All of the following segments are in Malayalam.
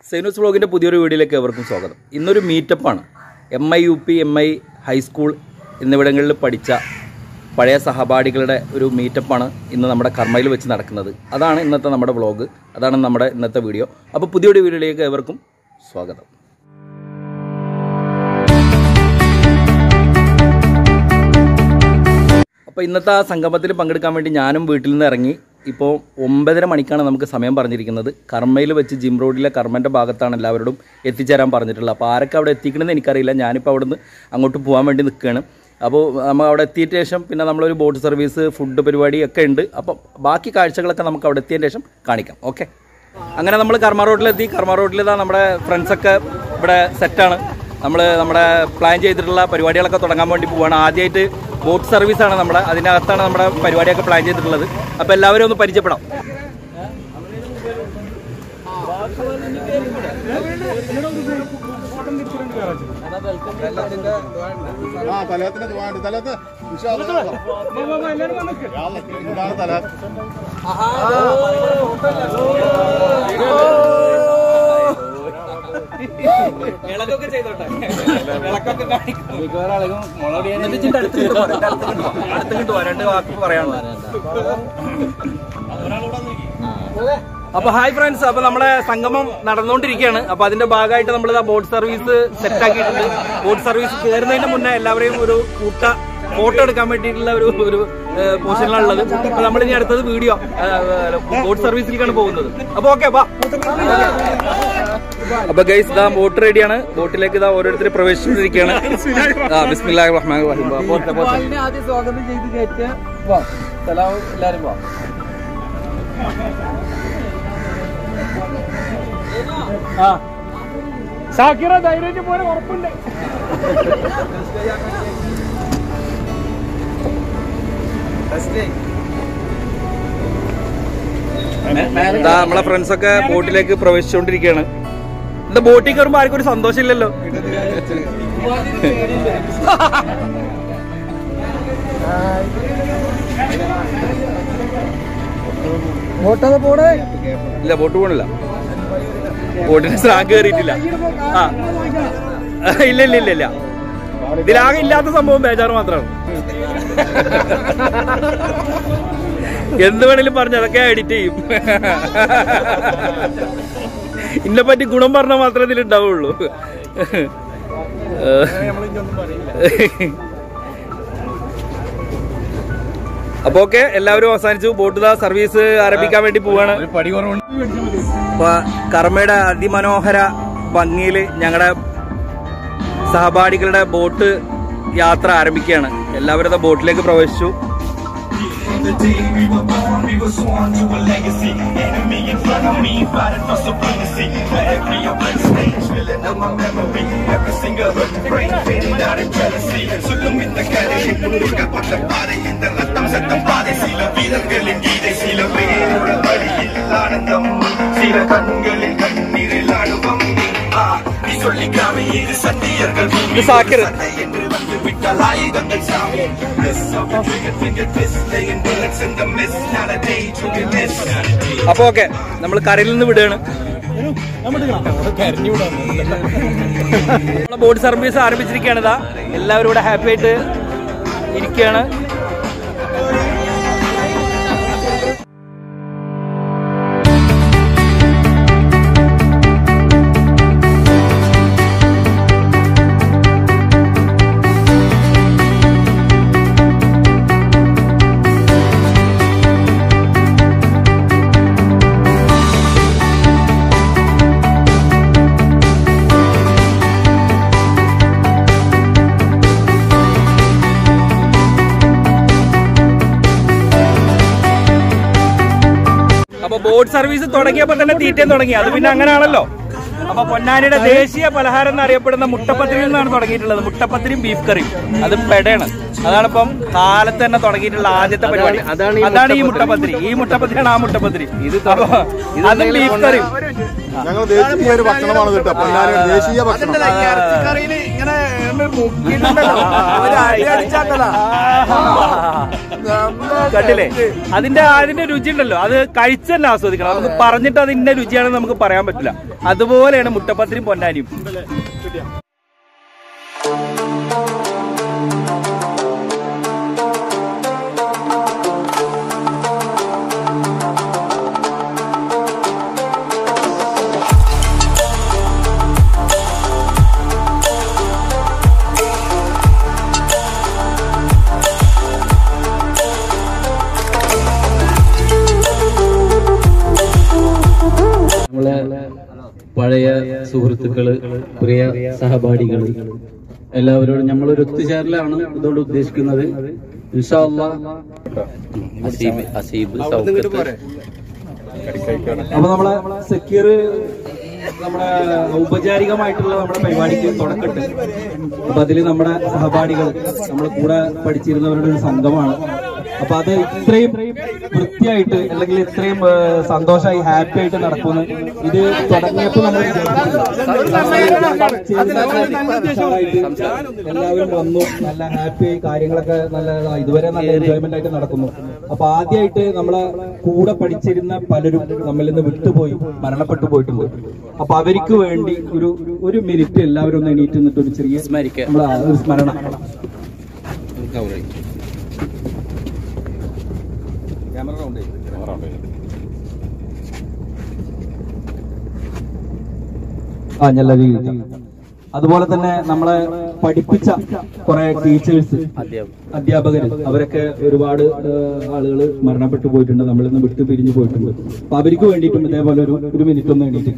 സൈനൂസ് വ്ളോഗിൻ്റെ പുതിയൊരു വീഡിയോയിലേക്ക് എവർക്കും സ്വാഗതം ഇന്നൊരു മീറ്റപ്പാണ് M I U P M I high school എന്നിവിടങ്ങളിൽ പഠിച്ച പഴയ സഹപാഠികളുടെ ഒരു മീറ്റപ്പാണ് ഇന്ന് നമ്മുടെ കർമ്മയിൽ വെച്ച് നടക്കുന്നത് അതാണ് ഇന്നത്തെ നമ്മുടെ വ്ളോഗ് അതാണ് നമ്മുടെ ഇന്നത്തെ വീഡിയോ അപ്പോൾ പുതിയൊരു വീഡിയോയിലേക്ക് എവർക്കും സ്വാഗതം അപ്പോൾ ഇന്നത്തെ ആ സംഗമത്തിൽ പങ്കെടുക്കാൻ വേണ്ടി ഞാനും വീട്ടിൽ നിന്ന് ഇറങ്ങി ഇപ്പോൾ ഒമ്പതര മണിക്കാണ് നമുക്ക് സമയം പറഞ്ഞിരിക്കുന്നത് കർമ്മയിൽ വെച്ച് ജിം റോഡിലെ കർമ്മൻ്റെ ഭാഗത്താണ് എല്ലാവരോടും എത്തിച്ചേരാൻ പറഞ്ഞിട്ടുള്ളത് അപ്പോൾ ആരൊക്കെ അവിടെ എത്തിക്കണമെന്ന് എനിക്കറിയില്ല ഞാനിപ്പോൾ അവിടെ നിന്ന് അങ്ങോട്ട് പോകാൻ വേണ്ടി നിൽക്കുകയാണ് അപ്പോൾ നമ്മൾ അവിടെ എത്തിയിട്ട് ശേഷം പിന്നെ നമ്മളൊരു ബോട്ട് സർവീസ് ഫുഡ് പരിപാടി ഒക്കെ ഉണ്ട് അപ്പോൾ ബാക്കി കാഴ്ചകളൊക്കെ നമുക്ക് അവിടെ എത്തിയതിന് ശേഷം കാണിക്കാം ഓക്കെ അങ്ങനെ നമ്മൾ കർമ്മ റോഡിലെത്തി കർമ്മ റോഡിൽ ഇതാ നമ്മുടെ ഫ്രണ്ട്സൊക്കെ ഇവിടെ സെറ്റാണ് നമ്മൾ നമ്മുടെ പ്ലാൻ ചെയ്തിട്ടുള്ള പരിപാടികളൊക്കെ തുടങ്ങാൻ വേണ്ടി പോവാണ് ആദ്യമായിട്ട് ബോട്ട് സർവീസാണ് നമ്മുടെ അതിനകത്താണ് നമ്മുടെ പരിപാടിയൊക്കെ പ്ലാൻ ചെയ്തിട്ടുള്ളത് അപ്പോൾ എല്ലാവരും ഒന്ന് പരിചയപ്പെടാം ആ തലത്തിന് ദുആണ്ട് തലത്ത് ഇൻഷാ അല്ലാഹ്. യാ അല്ലാഹ്, ഇതാണ് തലത്ത് വിളക്കൊക്കെ ചെയ്തോട്ടെ വിളക്കൊക്കെ അടുത്ത് രണ്ട് വാക്ക് പറയാനുള്ളത് അപ്പൊ ഹായ് ഫ്രണ്ട്സ് അപ്പൊ നമ്മുടെ സംഗമം നടന്നുകൊണ്ടിരിക്കുകയാണ് അപ്പൊ അതിന്റെ ഭാഗമായിട്ട് നമ്മൾ ബോട്ട് സർവീസ് സെറ്റ് ആക്കിയിട്ടുണ്ട് ബോട്ട് സർവീസ് കയറുന്നതിന് മുന്നേ എല്ലാവരെയും ഒരു കൂട്ട ഫോട്ടോ എടുക്കാൻ വേണ്ടിയിട്ടുള്ള ഒരു ഒരു പോർഷനിലാണുള്ളത് അപ്പൊ നമ്മൾ ഇനി അടുത്തത് വീഡിയോ ബോട്ട് സർവീസിലേക്കാണ് പോകുന്നത് അപ്പൊ ഓക്കെ ബാ അപ്പൊ ഗൈസ് ഇതാ ബോട്ട് റെഡിയാണ് ബോട്ടിലേക്ക് ഇതാ ഓരോരുത്തർ പ്രവേശിച്ചിരിക്കുകയാണ് ആ ബിസ്മില്ലാഹിർ റഹ്മാനിർ റഹീം വാ, പോട്ടെ പോട്ടെ ആദ്യം സ്വാഗതം ചെയ്ത് കയറ്റ വാ സലാം എല്ലാരും വാ ആ ഷാക്കിറ ധൈര്യം പോലെ ഉറപ്പുണ്ട് ഇതാ നമ്മളെ ഫ്രണ്ട്സ് ഒക്കെ ബോട്ടിലേക്ക് പ്രവേശിച്ചുകൊണ്ടിരിക്കുകയാണ് എന്താ ബോട്ടിൽ കയറുമ്പോ ആർക്കും ഒരു സന്തോഷമില്ലല്ലോ ഓട്ടത് പോടെ ഇല്ല ബോട്ട് പോണില്ല ബോട്ടിന് സ്രാങ്ക് കയറിയിട്ടില്ല ആ ഇല്ല ഇല്ല ഇല്ല ഇല്ല ഇതിലാകെ ഇല്ലാത്ത സംഭവം ബേജാറ് മാത്രമാണ് എന്ത് വേണേലും പറഞ്ഞു അതൊക്കെ എഡിറ്റ് ചെയ്യും ഇന്നെ പറ്റി ഗുണം പറഞ്ഞാൽ മാത്രമേ ഇതിൽ ഉണ്ടാവുള്ളൂ അപ്പൊ ഓക്കെ എല്ലാവരും അവസാനിച്ചു ബോട്ട് ദാ സർവീസ് ആരംഭിക്കാൻ വേണ്ടി പോവാണ് പടി കുറവുണ്ട് അപ്പൊ കർമ്മയുടെ അതിമനോഹര ഭംഗിയിൽ ഞങ്ങളുടെ സഹപാഠികളുടെ ബോട്ട് യാത്ര ആരംഭിക്കുകയാണ് എല്ലാവരും ദാ ബോട്ടിലേക്ക് പ്രവേശിച്ചു The day we were born, we were sworn to a legacy. Enemy in front of me, fighting for supremacy. For every open stage, filling up my memory. Every single brain fading out in jealousy. சொல்லும் இந்த கதையை முன்னிற்கப்பட்ட பாதை இந்த ரத்தம் சத்தம் பாதை சில வீரர்களின் கீதை சில பேரோட வழியில் ஆனந்தம் சில கண்களில் கண்ணீரில் அனுபவம் ஆ, நீ சொல்லிக்காம இது சத்தியர்கள் இது சாக்கிரு. சண்டை என்று வந்து விட்டால் ஆயுதங்கள் சாமி This of the trigger finger twist laying bullets in the mist not a day to be missed അപ്പൊ ഓക്കെ നമ്മൾ കരയിൽ നിന്ന് വിടുകയാണ് നമ്മളെ ബോട്ട് സർവീസ് ആരംഭിച്ചിരിക്കുകയാണ് ഇതാ എല്ലാവരും ഇവിടെ ഹാപ്പി ആയിട്ട് ഇരിക്കുകയാണ് അപ്പൊ ബോട്ട് സർവീസ് തുടങ്ങിയപ്പോ തന്നെ തീറ്റയും തുടങ്ങി അത് പിന്നെ അങ്ങനെയാണല്ലോ അപ്പൊ പൊന്നാനിയുടെ ദേശീയ പലഹാരം എന്നറിയപ്പെടുന്ന മുട്ടപ്പത്തിരിയിൽ നിന്നാണ് തുടങ്ങിയിട്ടുള്ളത് മുട്ടപ്പത്തിരിയും ബീഫ് കറിയും അത് പെടയാണ് അതാണ് ഇപ്പം കാലത്ത് തന്നെ തുടങ്ങിയിട്ടുള്ള ആദ്യത്തെ പരിപാടി അതാണ് ഈ മുട്ടപ്പത്തിരി ഈ മുട്ടപ്പത്തിരിയാണ് ആ മുട്ടപ്പത്തിരി ഇത് അതും ബീഫ് കറിയും ഞങ്ങൾ ദേശീയ ഒരു ഭക്ഷണമാണ് കേട്ടോ പൊന്നാനി ദേശീയ ഭക്ഷണം കണ്ടില്ലേ അതിന്റെ അതിന്റെ രുചി ഉണ്ടല്ലോ അത് കഴിച്ച് തന്നെ ആസ്വദിക്കണം നമുക്ക് പറഞ്ഞിട്ട് അതിന്റെ രുചിയാണെന്ന് നമുക്ക് പറയാൻ പറ്റില്ല അതുപോലെയാണ് മുട്ടപ്പത്തിരിയും പൊന്നാനിയും നമ്മളെ പഴയ സുഹൃത്തുക്കള് പ്രിയ സഹപാഠികള് എല്ലാവരോടും നമ്മളൊരു ഒത്തുചേരലാണ് ഇതോട് ഉദ്ദേശിക്കുന്നത് ഇൻഷാ അള്ളാ അസീബ് അസീബ് സൗഖ്യത്ത് അപ്പൊ നമ്മളെ സക്കീർ നമ്മുടെ ഔപചാരികമായിട്ടുള്ള നമ്മുടെ പരിപാടിക്ക് തുടക്കട്ട് അപ്പൊ അതില് നമ്മുടെ സഹപാഠികൾ നമ്മുടെ കൂടെ പഠിച്ചിരുന്നവരുടെ ഒരു സംഘമാണ് അപ്പൊ അത് ഇത്രയും വൃത്തിയായിട്ട് അല്ലെങ്കിൽ ഇത്രയും ഏഹ്, സന്തോഷമായി ഹാപ്പി ആയിട്ട് നടക്കുന്നു ഇത് തുടങ്ങിയപ്പോൾ നമ്മൾ എല്ലാവരും വന്നു നല്ല ഹാപ്പി ആയി കാര്യങ്ങളൊക്കെ നല്ല ഇതുവരെ നല്ല എൻജോയ്മെന്റ് ആയിട്ട് നടക്കുന്നു അപ്പൊ ആദ്യമായിട്ട് നമ്മളെ കൂടെ പഠിച്ചിരുന്ന പലരും നമ്മിൽ നിന്ന് വിട്ടുപോയി മരണപ്പെട്ടു പോയിട്ടുണ്ട് അപ്പൊ അവർക്ക് വേണ്ടി ഒരു ഒരു മിനിറ്റ് എല്ലാവരും ഒന്ന് എണീറ്റ് നിന്നിട്ട് ഒരു ചെറിയ സ്മരിക്കുക നമ്മളെ ആ ഒരു സ്മരണ ആ ഞല്ല അതുപോലെ തന്നെ നമ്മളെ പഠിപ്പിച്ച കുറെ ടീച്ചേഴ്സ് അധ്യാപകർ അധ്യാപകർ അവരൊക്കെ ഒരുപാട് ആളുകൾ മരണപ്പെട്ടു പോയിട്ടുണ്ട് നമ്മളിൽ നിന്ന് വിട്ടു പിരിഞ്ഞു പോയിട്ടുണ്ട് അപ്പൊ അവർക്ക് വേണ്ടിയിട്ടും ഇതേപോലെ ഒരു ഒരു മിനിറ്റ് ഒന്ന് എണീറ്റ്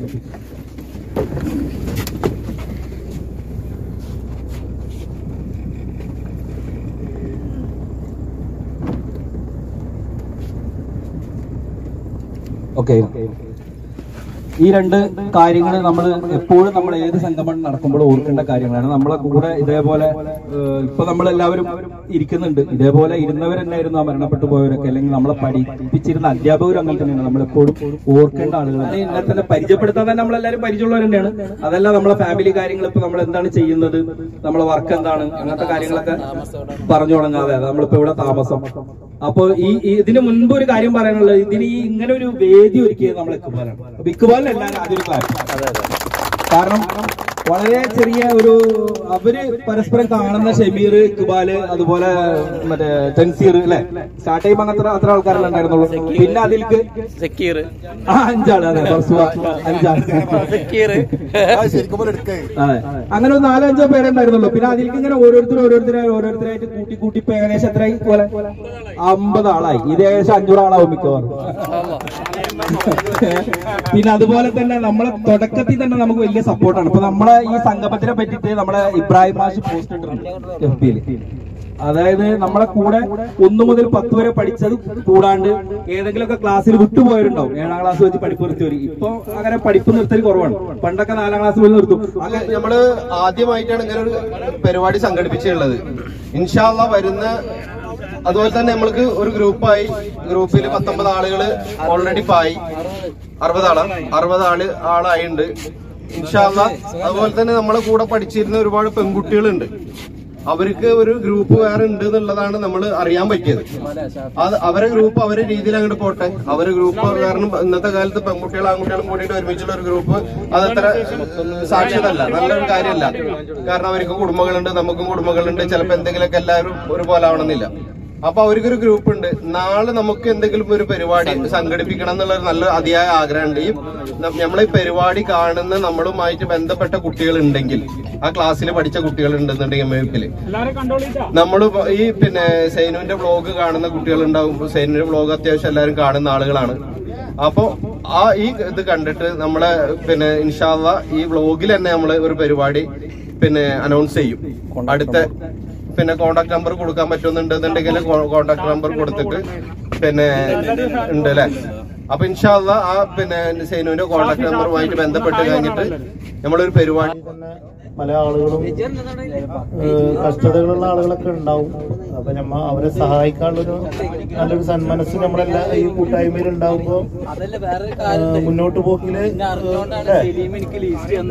ഓക്കെ ഈ രണ്ട് കാര്യങ്ങൾ നമ്മൾ എപ്പോഴും നമ്മൾ ഏത് സംഗമം നടക്കുമ്പോഴും ഓർക്കേണ്ട കാര്യങ്ങളാണ് നമ്മളെ കൂടെ ഇതേപോലെ ഏഹ്, ഇപ്പൊ നമ്മൾ എല്ലാവരും ഇരിക്കുന്നുണ്ട് ഇതേപോലെ ഇരുന്നവർ തന്നെയായിരുന്നു ആ മരണപ്പെട്ടു പോയവരൊക്കെ അല്ലെങ്കിൽ നമ്മളെ പഠിപ്പിച്ചിരുന്ന അധ്യാപകരും അങ്ങനെ തന്നെയാണ് നമ്മളെപ്പോഴും ഓർക്കേണ്ട ആളുകളാണ് എന്നെ തന്നെ പരിചയപ്പെടുത്താൻ തന്നെ നമ്മളെല്ലാവരും പരിചയമുള്ളവർ തന്നെയാണ് അതല്ല നമ്മളെ ഫാമിലി കാര്യങ്ങൾ ഇപ്പൊ നമ്മൾ എന്താണ് ചെയ്യുന്നത് നമ്മളെ വർക്ക് എന്താണ് അങ്ങനത്തെ കാര്യങ്ങളൊക്കെ പറഞ്ഞു തുടങ്ങാതെ നമ്മളിപ്പോ ഇവിടെ താമസം അപ്പൊ ഈ ഈ- ഇതിന് മുൻപ് ഒരു കാര്യം പറയാനുള്ളത് ഇതിന് ഈ ഇങ്ങനെ ഒരു വേദി ഒരുക്കിയത് നമ്മൾ ഇക്കുബാലാണ് അപ്പൊ ഇക്കുബാലിനല്ല അതൊരു കാര്യം കാരണം വളരെ ചെറിയ ഒരു അവര് പരസ്പരം കാണുന്ന ഷമീർ ഇക്ബാല് അതുപോലെ മറ്റേ തൻസീർ അല്ലെ സ്റ്റാർട്ട് ചെയ്യുമ്പോ അങ്ങനത്തെ അത്ര ആൾക്കാരല്ലേ ഉണ്ടായിരുന്നുള്ളൂ പിന്നെ അതിലേക്ക് സക്കീർ ആ അഞ്ചാള് അതെ ഫർസുവ, അഞ്ചാള് സക്കീർ ശരിക്കും പോലെ എടുക്കേ അതെ അങ്ങനെ ഒരു നാലഞ്ചോ പേരുണ്ടായിരുന്നുള്ളൂ പിന്നെ അതിലേക്ക് ഇങ്ങനെ ഓരോരുത്തരും ഓരോരുത്തരായി ഓരോരുത്തരായിട്ട് കൂട്ടി കൂട്ടി ഇപ്പൊ ഏകദേശം എത്രയായി പോലെ അമ്പത് ആളായി ഇത് ഏകദേശം അഞ്ഞൂറ് ആളാവും മിക്കവാറും പിന്നെ അതുപോലെ തന്നെ നമ്മളെ തുടക്കത്തിൽ തന്നെ നമുക്ക് വലിയ സപ്പോർട്ടാണ് ഇപ്പൊ നമ്മളെ ഈ സംഗമത്തിനെ പറ്റിയിട്ട് നമ്മളെ ഇബ്രാഹിം മാഷ് പോസ്റ്റ് ഇട്ടിട്ടുണ്ട് എഫ് ബിയിൽ അതായത് നമ്മളെ കൂടെ ഒന്നു മുതൽ പത്ത് വരെ പഠിച്ചത് കൂടാണ്ട് ഏതെങ്കിലുമൊക്കെ ക്ലാസ്സിൽ വിട്ടുപോയവരുണ്ടാവും ഏഴാം ക്ലാസ് വെച്ച് പഠിപ്പ് നിർത്തിയവർ ഇപ്പൊ അങ്ങനെ പഠിപ്പ് നിർത്തൽ കുറവാണ് പണ്ടൊക്കെ നാലാം ക്ലാസ് പോയി നിർത്തും അങ്ങനെ നമ്മള് ആദ്യമായിട്ടാണ് ഇങ്ങനെ ഒരു പരിപാടി സംഘടിപ്പിച്ചിട്ടുള്ളത് ഇൻഷാല്ല വരുന്ന അതുപോലെ തന്നെ നമ്മൾക്ക് ഒരു ഗ്രൂപ്പായി ഗ്രൂപ്പിൽ പത്തൊമ്പത് ആളുകൾ ഓൾറെഡി പായി അറുപത് ആളാ അറുപത് ആള് ആളായിണ്ട് ഇൻഷാല്ല അതുപോലെ തന്നെ നമ്മളെ കൂടെ പഠിച്ചിരുന്ന ഒരുപാട് പെൺകുട്ടികളുണ്ട് അവർക്ക് ഒരു ഗ്രൂപ്പ് വേറെ ഉണ്ട് എന്നുള്ളതാണ് നമ്മൾ അറിയാൻ പറ്റിയത് അത് അവരെ ഗ്രൂപ്പ് അവരെ രീതിയിൽ അങ്ങോട്ട് പോട്ടെ അവരെ ഗ്രൂപ്പ് കാരണം ഇന്നത്തെ കാലത്ത് പെൺകുട്ടികളും ആൺകുട്ടികളും കൂടിയിട്ട് ഒരുമിച്ചുള്ള ഒരു ഗ്രൂപ്പ് അതത്ര സാക്ഷ്യതല്ല നല്ലൊരു കാര്യമല്ല കാരണം അവർക്ക് കുടുംബങ്ങളുണ്ട് നമുക്കും കുടുംബങ്ങളുണ്ട് ചിലപ്പോൾ എന്തെങ്കിലുമൊക്കെ എല്ലാവരും ഒരുപോലെ ആവണമെന്നില്ല അപ്പൊ അവർക്കൊരു ഗ്രൂപ്പ് ഉണ്ട് നാളെ നമുക്ക് എന്തെങ്കിലും ഒരു പരിപാടി സംഘടിപ്പിക്കണം എന്നുള്ള ഒരു നല്ല അതിയായ ആഗ്രഹമുണ്ട് ഈ ന- നമ്മളെ ഈ പരിപാടി കാണുന്ന നമ്മളുമായിട്ട് ബന്ധപ്പെട്ട കുട്ടികൾ ഉണ്ടെങ്കിൽ ആ ക്ലാസ്സിൽ പഠിച്ച കുട്ടികൾ ഉണ്ടെന്നുണ്ടെങ്കിൽ എം എഫില് നമ്മൾ ഈ പിന്നെ സൈനുവിന്റെ വ്ളോഗ് കാണുന്ന കുട്ടികളുണ്ടാവും സൈനുവിന്റെ വ്ളോഗ് അത്യാവശ്യം എല്ലാവരും കാണുന്ന ആളുകളാണ് അപ്പോ ആ ഈ ഇത് കണ്ടിട്ട് നമ്മളെ പിന്നെ ഇൻഷാല്ല ഈ വ്ളോഗിൽ തന്നെ നമ്മള് ഒരു പരിപാടി പിന്നെ അനൗൺസ് ചെയ്യും അടുത്ത പിന്നെ കോണ്ടാക്ട് നമ്പർ കൊടുക്കാൻ പറ്റുന്നുണ്ടെന്നുണ്ടെങ്കിൽ കോണ്ടാക്ട് നമ്പർ കൊടുത്തിട്ട് പിന്നെ ഉണ്ട് അല്ലെ അപ്പൊ ഇൻഷാല്ല ആ പിന്നെ സൈനുവിന്റെ കോണ്ടാക്ട് നമ്പറുമായിട്ട് ബന്ധപ്പെട്ട് കഴിഞ്ഞിട്ട് നമ്മളൊരു പരിപാടി തന്നെ പല ആളുകളും ഏഹ്, കഷ്ടതകളുള്ള ആളുകളൊക്കെ ഉണ്ടാവും അപ്പൊ നമ്മ അവരെ സഹായിക്കാനുള്ളൊരു നല്ലൊരു സന്മനസ് നമ്മളെല്ലാ ഈ കൂട്ടായ്മയിൽ ഉണ്ടാവുമ്പോ ഏഹ്, മുന്നോട്ട് പോക്കില്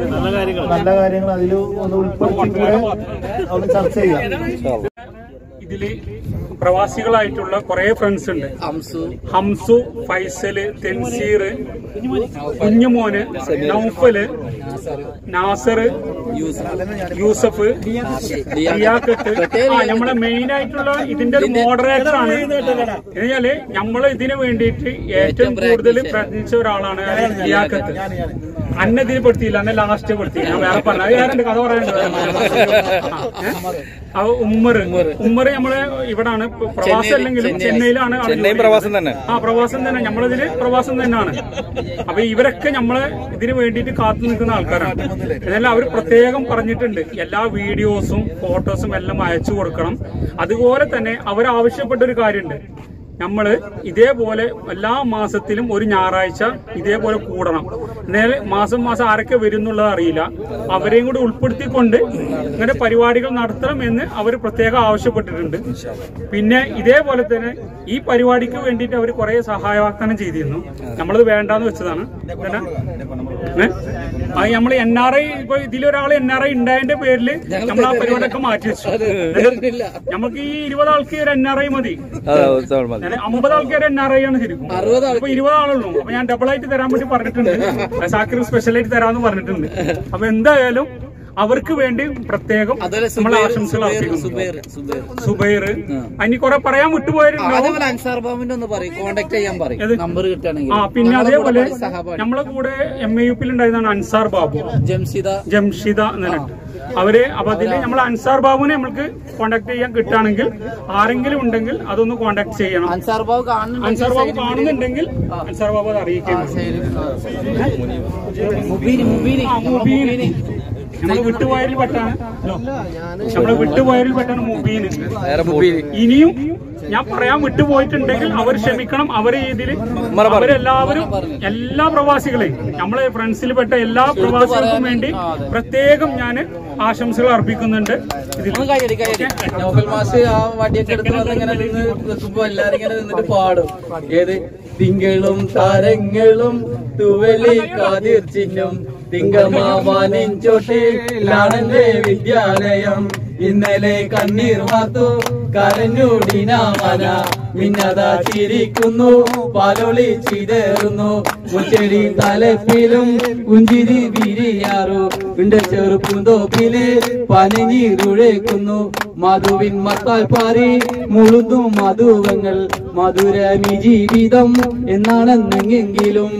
നല്ല കാര്യങ്ങൾ അതിൽ ഒന്ന് ഉൾപ്പെടുത്തി കൂടെ ഒന്ന് ചർച്ച ചെയ്യാം ഇതില് പ്രവാസികളായിട്ടുള്ള കുറെ ഫ്രണ്ട്സ് ഉണ്ട് ഹംസു ഫൈസല് തെൻസീർ കുഞ്ഞുമോന് നൗഫല് നാസർ യൂസഫ് റിയാക്കത്ത് ആ നമ്മളെ മെയിൻ ആയിട്ടുള്ള ഇതിന്റെ മോഡറേറ്റർ ആണ് എന്നുവെച്ചാല് നമ്മൾ ഇതിനു വേണ്ടിയിട്ട് ഏറ്റവും കൂടുതൽ പ്രയത്നിച്ച ഒരാളാണ് റിയാക്കത്ത് അന്നെ ഇതിൽ പെടുത്തിയില്ല അന്നെ ലാസ്റ്റ് പെടുത്തി ഞാൻ വേറെ പറഞ്ഞു അത് വേറെ കഥ പറയാനുണ്ട് ഉമ്മർ ഉമ്മർ നമ്മളെ ഇവിടാണ് പ്രവാസം അല്ലെങ്കിലും ചെന്നൈയിലാണ് ആള് ചെന്നൈ ജോലി പ്രവാസം തന്നെ ആ പ്രവാസം തന്നെ നമ്മളിതില് പ്രവാസം തന്നെയാണ് അപ്പൊ ഇവരൊക്കെ നമ്മളെ ഇതിനു വേണ്ടിയിട്ട് കാത്തു നിൽക്കുന്ന ആൾക്കാരാണ് എന്നാൽ അവർ പ്രത്യേകം പറഞ്ഞിട്ടുണ്ട് എല്ലാ വീഡിയോസും ഫോട്ടോസും എല്ലാം അയച്ചു കൊടുക്കണം അതുപോലെ തന്നെ അവർ ആവശ്യപ്പെട്ട ഒരു കാര്യമുണ്ട് നമ്മള് ഇതേപോലെ എല്ലാ മാസത്തിലും ഒരു ഞായറാഴ്ച ഇതേപോലെ കൂടണം എന്നാൽ മാസം മാസം ആരൊക്കെ വരും എന്നുള്ളത് അറിയില്ല അവരെയും കൂടി ഉൾപ്പെടുത്തിക്കൊണ്ട് ഇങ്ങനെ പരിപാടികൾ നടത്തണം എന്ന് അവർ പ്രത്യേകം ആവശ്യപ്പെട്ടിട്ടുണ്ട് പിന്നെ ഇതേപോലെ തന്നെ ഈ പരിപാടിക്ക് വേണ്ടിയിട്ട് അവർ കുറെ സഹായവാഗ്ദാനം ചെയ്തിരുന്നു നമ്മളത് വേണ്ടാന്ന് വെച്ചതാണ് പിന്നെ ഏ? അത് നമ്മൾ എൻ ആർ ഐ ഇപ്പൊ ഇതിലൊരാൾ എൻ ആർ ഐ ഉണ്ടായതിന്റെ പേരിൽ നമ്മൾ ആ പരിപാടിയൊക്കെ മാറ്റി വെച്ചു നമുക്ക് ഈ ഇരുപത് ആൾക്ക് ഒരു എൻ ആർ ഐ മതി അതെ ഉത്സവം മതി ഞാൻ അമ്പത് ആൾക്കാർ എൻ ആർ ഐ ആണ് ശരിക്കും അപ്പൊ ഇരുപത് ആളുള്ളൂ അപ്പൊ ഞാൻ ഡബിൾ ആയിട്ട് തരാൻ വേണ്ടി പറഞ്ഞിട്ടുണ്ട് സാക്കിർ സ്പെഷ്യൽ ആയിട്ട് തരാന്ന് പറഞ്ഞിട്ടുണ്ട് അപ്പൊ എന്തായാലും അവർക്ക് വേണ്ടി പ്രത്യേകം നമ്മൾ ആശംസകൾ അർപ്പിക്കുന്നു സുബൈർ അതിന് കുറെ പറയാൻ വിട്ടുപോയിട്ടുണ്ടാവും അതേപോലെ അൻസാർ ബാബുവിന്റെ ഒന്ന് പറയും കോണ്ടാക്ട് ചെയ്യാൻ ഏത്? പറയും നമ്പർ കിട്ടുകയാണെങ്കിൽ ആ പിന്നെ നമ്മളെ കൂടെ അതേപോലെ പഠിച്ച സഹപാഠി. നമ്മളെ കൂടെ എം എ യു പിയിൽ ഉണ്ടായതാണ് അൻസാർ ബാബു ജംഷിദ ജംഷിദ എന്നിട്ട് അവര് അപ്പൊ അതില് നമ്മൾ അൻസാർ ബാബുവിനെ നമ്മൾക്ക് കോണ്ടാക്ട് ചെയ്യാൻ കിട്ടുകയാണെങ്കിൽ ആരെങ്കിലും ഉണ്ടെങ്കിൽ അതൊന്ന് കോണ്ടാക്ട് ചെയ്യണം അൻസാർ ബാബു കാണുന്നുണ്ടെങ്കിൽ അൻസാർ ബാബു കാണുന്നുണ്ടെങ്കിൽ അൻസാർ ബാബു അത് അറിയിക്കുന്നു മുബീന് മുബീന് ആ, മുബീന് നമ്മള് വിട്ടുപോയതിൽ പെട്ടാണ് നമ്മള് വിട്ടുപോയതിൽ പെട്ടാണ് മുബീന് വേറെ മൂവി ഇനിയും ഞാൻ പറയാൻ വിട്ടുപോയിട്ടുണ്ടെങ്കിൽ അവർ ക്ഷമിക്കണം അവരെ ഇതില് അവരെല്ലാവരും എല്ലാ പ്രവാസികളെയും നമ്മളെ ഫ്രണ്ട്സിൽ പെട്ട എല്ലാ പ്രവാസികൾക്കും വേണ്ടി പ്രത്യേകം ഞാൻ ആശംസകൾ അർപ്പിക്കുന്നുണ്ട് ഇതിൽ ഒന്ന് കൈയടി കൈയടി നോബൽ മാസ് ആ വടിയൊക്കെ എടുത്ത് വന്ന് ഇങ്ങനെ നിന്ന് നിൽക്കുമ്പോ എല്ലാരും ഇങ്ങനെ നിന്നിട്ട് പാടും ഏത് തിങ്കളും താരങ്ങളും തുവലി കാതിർ ചിഹ്നം തിങ്കമാവാനിൻ ചോട്ടിലാണെന്റെ വിദ്യാലയം ഇന്നലെ കണ്ണീർ വാർത്തു കരഞ്ഞൂടിനാമന മിന്നത ചിരിക്കുന്നു പാലൊളി ചിതറുന്നു മുച്ചെടി തലപ്പിലും കുഞ്ചിരി വിരിയാറു ഉണ്ട് ചെറുപ്പുന്തോപ്പില് പനിനീരുഴേക്കുന്നു മധുവിൻ മത്താൽ പാറി മുഴുതും മധുവങ്ങൾ മധുരമി ജീവിതം എന്നാണെന്നെങ്കിലും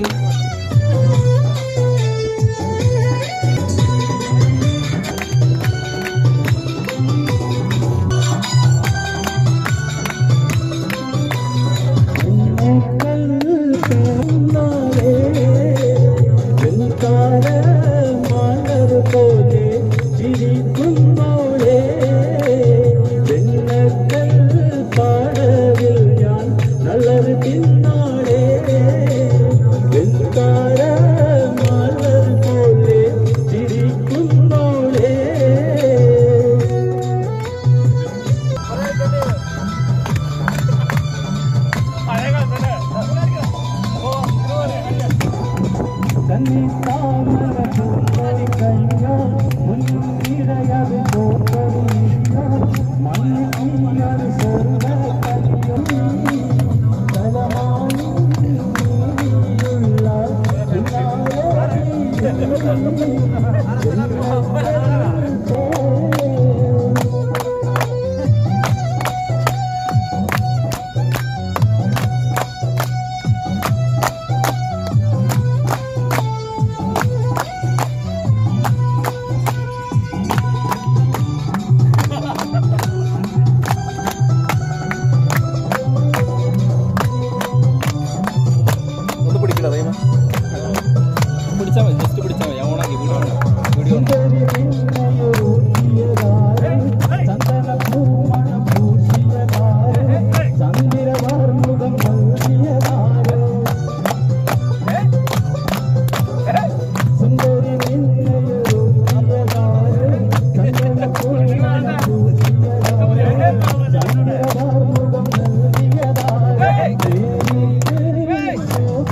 ഒന്ന് പിടിക്കടാ ദൈവം പിടിച്ചാൽ മതി ജസ്റ്റ് പിടിച്ചാൽ മതി ഞാൻ ഓണാക്കി video video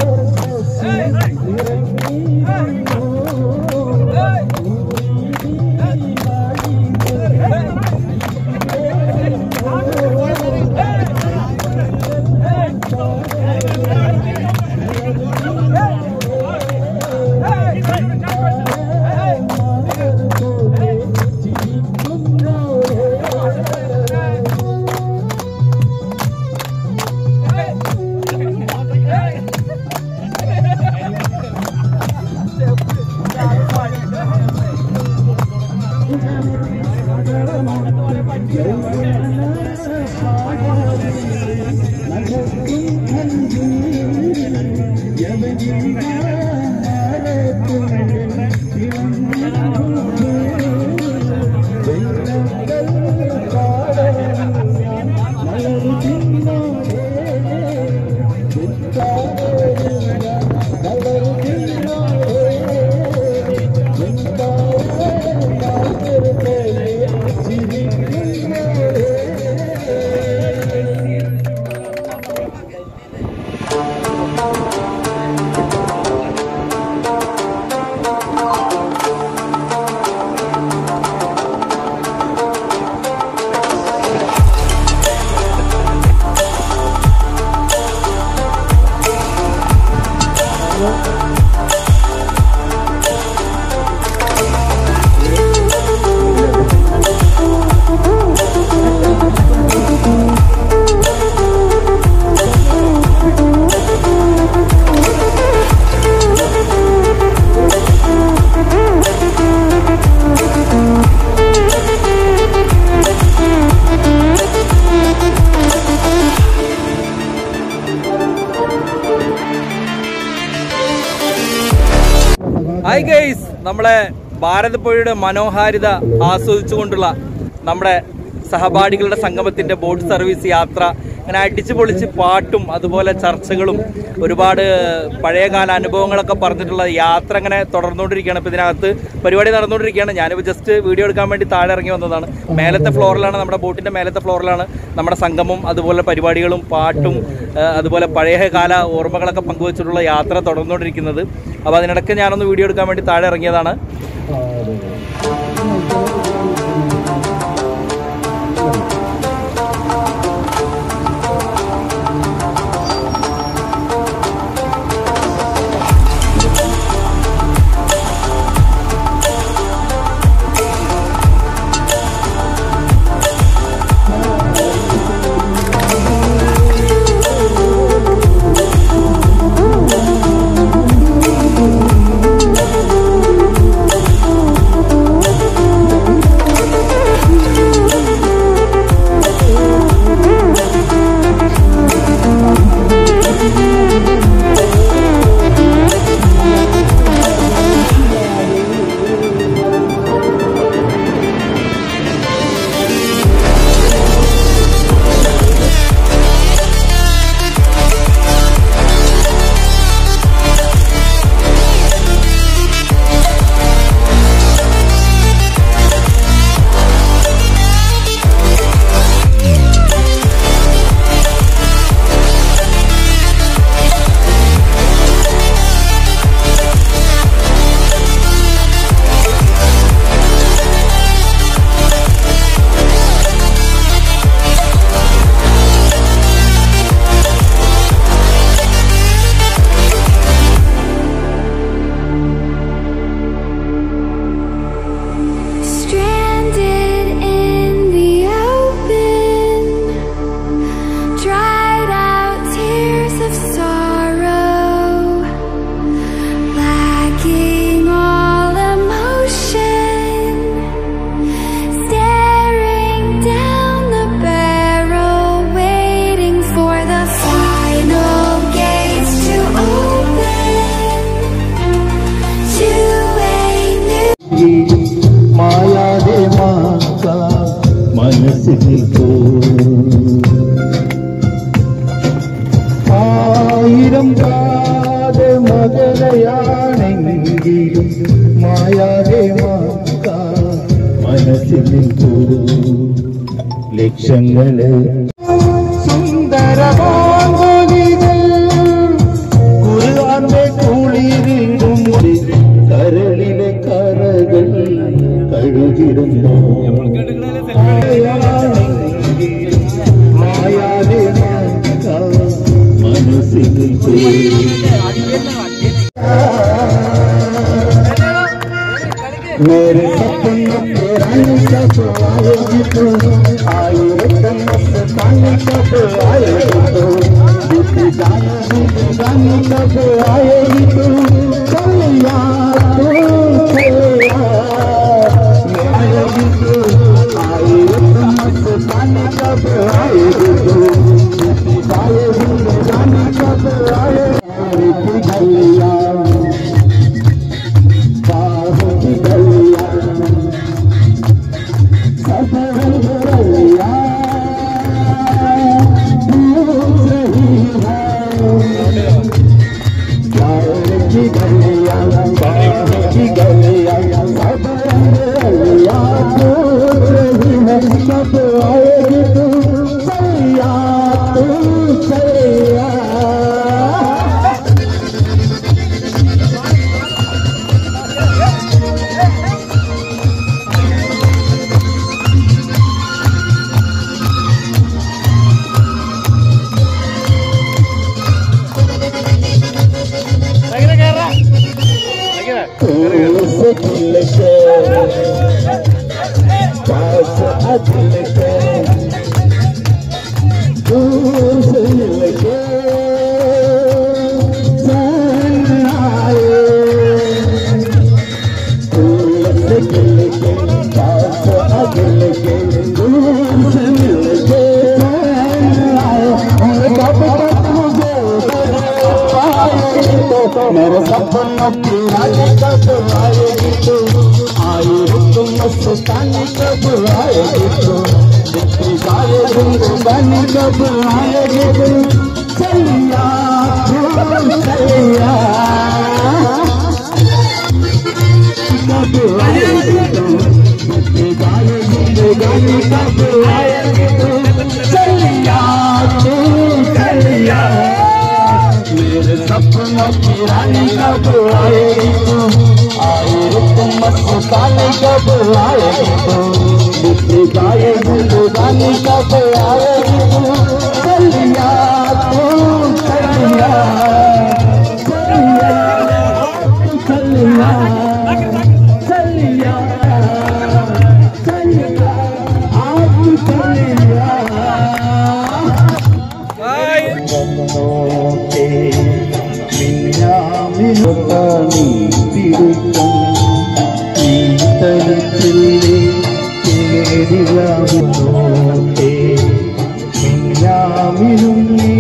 Hey! Hi guys നമ്മളെ ഭാരതപ്പുഴയുടെ മനോഹാരിത ആസ്വദിച്ചുകൊണ്ടുള്ള നമ്മുടെ സഹപാഠികളുടെ സംഗമത്തിന്റെ ബോട്ട് സർവീസ് യാത്ര ഇങ്ങനെ അടിച്ചു പൊളിച്ച് പാട്ടും അതുപോലെ ചർച്ചകളും ഒരുപാട് പഴയകാല അനുഭവങ്ങളൊക്കെ പറഞ്ഞിട്ടുള്ള യാത്ര ഇങ്ങനെ തുടർന്നുകൊണ്ടിരിക്കുകയാണ് ഇപ്പം ഇതിനകത്ത് പരിപാടി നടന്നുകൊണ്ടിരിക്കുകയാണ് ഞാനിപ്പോൾ ജസ്റ്റ് വീഡിയോ എടുക്കാൻ വേണ്ടി താഴെ ഇറങ്ങി വന്നതാണ് മേലത്തെ ഫ്ലോറിലാണ് നമ്മുടെ ബോട്ടിന്റെ മേലത്തെ ഫ്ലോറിലാണ് നമ്മുടെ സംഗമം അതുപോലെ പരിപാടികളും പാട്ടും ആ, അതുപോലെ പഴയകാല ഓർമ്മകളൊക്കെ പങ്കുവച്ചിട്ടുള്ള യാത്ര തുടർന്നുകൊണ്ടിരിക്കുന്നത് അപ്പോൾ അതിനിടയ്ക്ക് ഞാനൊന്ന് വീഡിയോ എടുക്കാൻ വേണ്ടി താഴെ ഇറങ്ങിയതാണ് Stranded in the open, dried out tears of sorrow, lacking all emotion, staring down the barrel, waiting for the final gates to open to a new. മായാതെ മാക്ക മനസ്സിൽ പോ ആയിരം കാത മകലയാണെങ്കിലും മായാതെ മാക്ക മനസ്സിൽ പോ ലക്ഷങ്ങള് സുന്ദരമാലികൾ കുറുകാന്റെ കുളിരിടും കരളിലെ കറകൾ കഴുകിടുന്നു മായാതെ മനസ്സിൽ मेरे सपनों के रंग सब आएगी तो आए मस्तानी कब आएगी तो बीती जाने बीती जाने कब आएगी तो चल यार तू चल यार आएगी तो आए मस्तानी दिल के पास आ दिल के दूर से मिल के जान आए दूर से मिल के पास आ दिल के दूर से मिल के जान आए और कब तक मुझे पाएगी तो मेरे सपनों की रानी कब आएगी तो आई रुक मस्तानी कब आएगी तो दिखी जाए जिंदगानी कब आएगी तो चलिया तू चलिया कब आएगी तो दिखी जाए जिंदगानी कब आएगी तो चलिया तू चलिया मेरे सपनों की रानी कब आएगी तू आए तुम मस्तानी कब आएगी तू बिखरी जाए जिंदगानी कब आएगी तू चलिया तू चलिया चलिया चलिया चलिया चलिया आप चलिया മിന്നാമിനുകാണി തിരുത്തം ഈ തരത്തിലെ തേടിയാവുന്നോട്ടെ മിന്നാമിനും നീ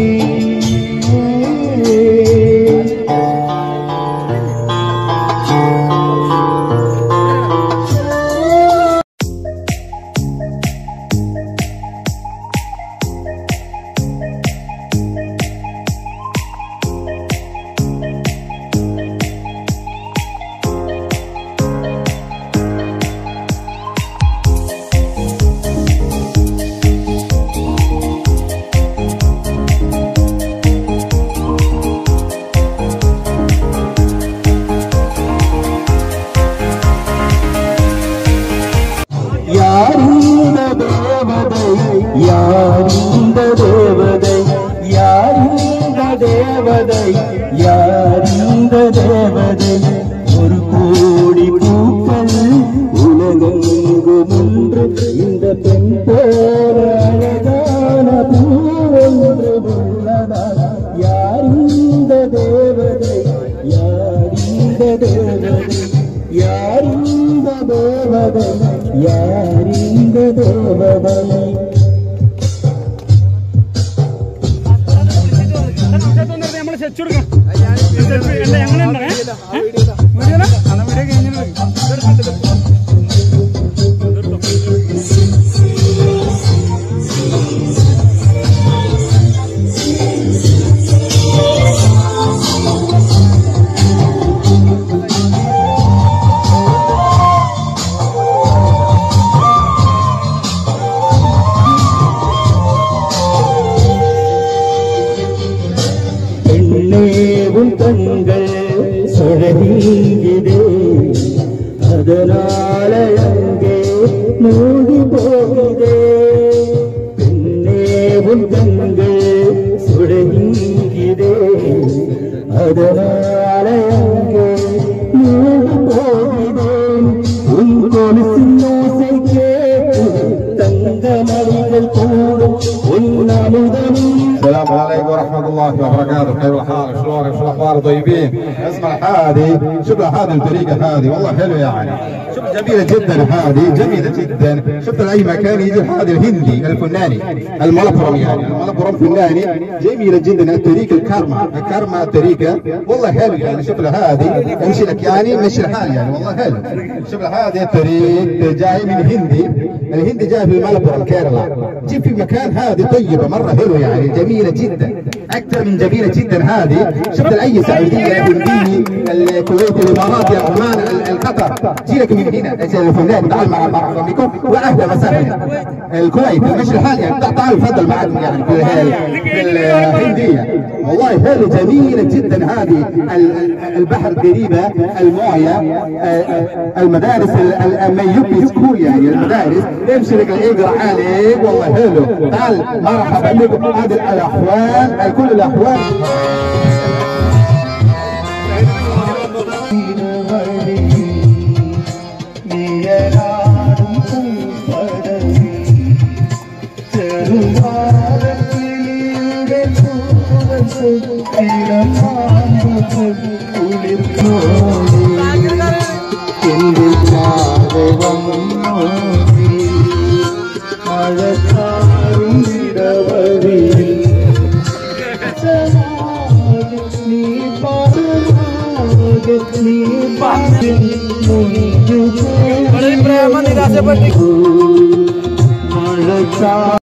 யாரிந்த தேவதை யாரிந்த தேவதை யாரிந்த தேவதை யாரிந்த தேவதை ஒரு கோடி பூக்கள் உலகெங்கும் ஒன்று இந்த பெண் போல அழகான பூவொன்று உள்ளதா யாரிந்த தேவதை யாரிந்த தேவதை யாரிந்த தேவதை யாரிந்த தேவதை നമ്മൾ സെച്ച് കൊടുക്കണം ഞങ്ങളുണ്ടേ பெண்ணேவும் கண்கள் சுழகின்றதே அதனால அங்கே மூடி போகுதே பெண்ணேவும் கண்கள் சுழகின்றதே அதனால அங்கே மூடி போகுதே உன் கொலுசின் ஓசை கேட்டு தங்க மணிகள் கூடும் உன் அமுதமும் السلام عليكم ورحمة الله وبركاته كيف الحال شلونك شو الأخبار طيبين اسمع هذه شوف هذه الطريقة هذه والله حلوة يعني شوف جميلة جدا هذه جميلة جدا شفت لأي مكان يجي هذا الهندي الفناني الملبرم يعني الملبرم فناني جميلة جدا الطريقة الكرمة الكرمة الطريقة والله حلو يعني شوف له هذه امشي لك يعني مشي الحال يعني والله حلو شوف له هذه الطريق جاي من هندي الهندي جاي في الملبرم كيرلا جيب في مكان هذه طيبة مرة حلوة يعني جميلة جدا أكثر من جميلة جدا هذه شفت أي سعودية هندي الكويت الإمارات يا عمان ال- القطر جيلك من هنا الفنان تعال مع مرحبا بكم وأهلا وسهلا الكويت المشي الحال يعني تعال تفضل معكم يعني في ال- في الهندية والله حلو جميلة جدا هذه ال- ال- البحر قريبة الموية آه، آه، المدارس ال- ال- الميوبي سكول يعني المدارس امشي لك اقرا عليك والله حلو تعال مرحبا بكم هذه الاخوان كل الاخوان வழி ചിന്തിക്കാതെ വന്നു നീ. മഴക്കാറിടവഴിയിൽ നീ പാടുവാകെ നീ പ്രേമ നിരാശപ്പെട്ടു മഴക്കാ